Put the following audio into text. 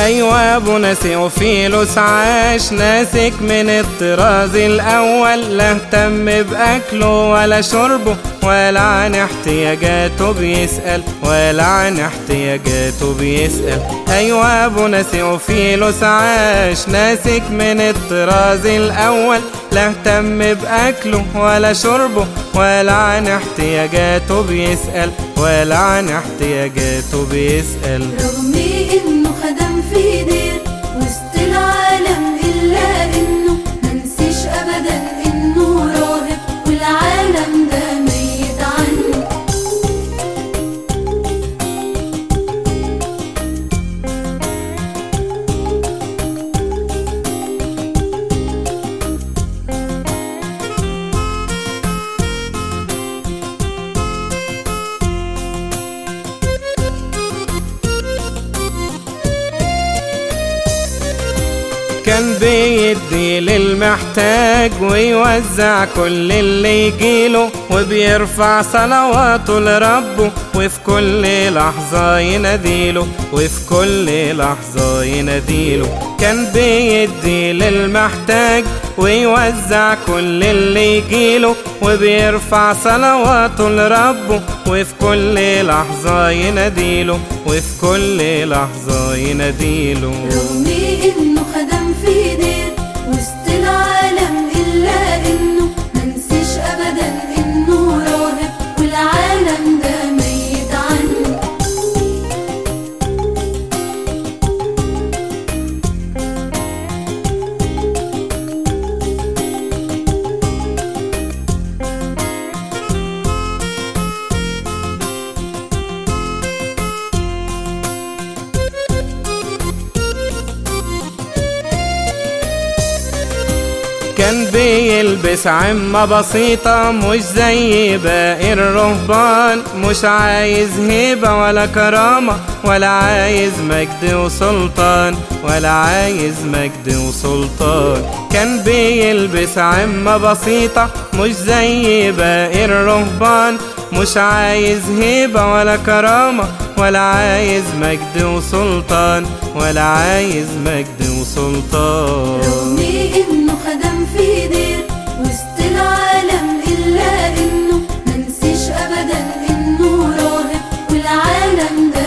أيوة أبونا سيوفيلوس عاش ناسك من الطراز الأول لا اهتم بأكله ولا شربه ولا عن احتياجاته بيسأل ولا عن احتياجاته بيسأل أيوة أبونا سيوفيلوس عاش ناسك من الطراز الأول لا اهتم بأكله ولا شربه ولا عن احتياجاته بيسأل ولا عن احتياجاته بيسأل رغم انه خدم في دير وسط العالم الا انه منسيش ابدا انه راهب والعالم ده ميت عنه كان بيدي للمحتاج ويوزع كل اللي يجيله وبيرفع صلواته لربه وفي كل لحظة يناديله وفي كل لحظة يناديله كان بيدي للمحتاج ويوزع كل اللي يجيله وبيرفع صلواته لربه وفي كل لحظة يناديله وفي كل لحظة يناديله رغم انه خدم في دير وسط العالم الا انه منسيش ابدا انه راهب والعالم ده ميت عنه كان بيلبس عمة بسيطة مش زي باقي الرهبان مش عايز هيبة ولا كرامة ولا عايز مجد وسلطان ولا عايز مجد وسلطان كان بيلبس عمة بسيطة مش زي باقي الرهبان مش عايز هيبة ولا كرامة ولا عايز مجد وسلطان ولا عايز مجد وسلطان رغم انه خدم في دير وسط العالم الا انه منسيش ابدا انه راهب والعالم ده